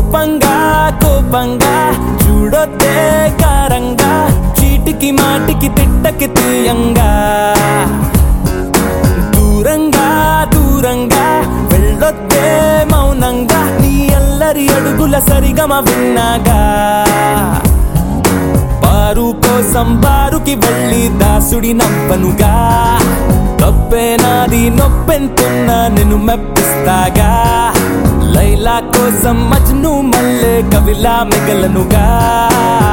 కోపంగా కోపంగా చూడొద్దే కారంగా చీటికి మాటికి తిట్టకి తీయంగా దూరంగా దూరంగా వెళ్ళొద్దే మౌనంగా నీ అల్లరి అడుగుల సరిగమ విన్నాగా బారు కోసం బారుకి వెళ్ళి దాసుడి నవ్వనుగా తప్పే నాది నొప్పెంతున్నా నిన్ను మెప్పిస్తాగా లైలా కోసం మజ్ను మల్లె కవిలా మిగలనుగా